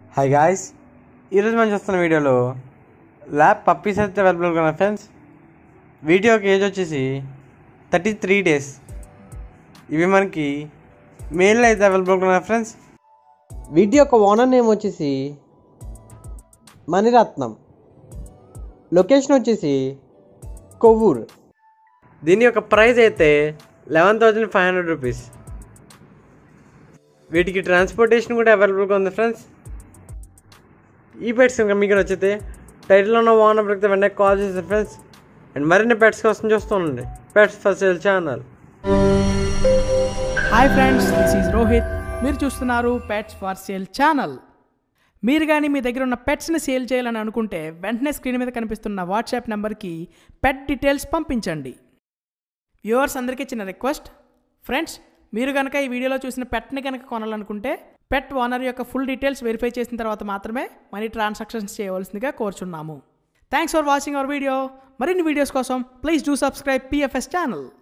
hi guys ఈరోజు మనం చూస్తున్న వీడియోలో ల్యాబ్ పప్పీస్ అయితే అవైలబుల్ ఉన్నాయి ఫ్రెండ్స్ వీడియోకి ఏజ్ వచ్చేసి థర్టీ త్రీ డేస్ ఇవి మనకి మెయిల్ అయితే అవైలబుల్ ఉన్నాయి ఫ్రెండ్స్ వీటి యొక్క ఓనర్ నేమ్ వచ్చేసి మణిరత్నం లొకేషన్ వచ్చేసి కొవ్వూరు దీని యొక్క ప్రైస్ అయితే eleven thousand five hundred rupees వీటికి ట్రాన్స్పోర్టేషన్ కూడా అవైలబుల్గా ఉంది ఫ్రెండ్స్ ఈ పెట్స్ కనుక మీకు నచ్చితే టైటిల్లో ఉన్న వాన్ నెంబర్కి వెంటనే కాల్ చేసి ఫ్రెండ్స్ అండ్ మరిన్ని పెట్స్ కోసం చూస్తూ ఉండండి pets for sale channel hi friends this is Rohit మీరు చూస్తున్నారు పెట్స్ ఫర్ సేల్ ఛానల్ మీరు కానీ మీ దగ్గర ఉన్న పెట్స్ని సేల్ చేయాలని అనుకుంటే వెంటనే స్క్రీన్ మీద కనిపిస్తున్న వాట్సాప్ నెంబర్కి పెట్ డీటెయిల్స్ పంపించండి వ్యూవర్స్ అందరికీ చిన్న రిక్వెస్ట్ ఫ్రెండ్స్ మీరు కనుక ఈ వీడియోలో చూసిన పెట్ని కనుక కొనాలనుకుంటే పెట్ ఓనర్ యొక్క ఫుల్ డీటెయిల్స్ వెరిఫై చేసిన తర్వాత మాత్రమే మనీ ట్రాన్సాక్షన్స్ చేయవలసిందిగా కోరుచున్నాము thanks for watching our video మరిన్ని వీడియోస్ కోసం please do subscribe PFS channel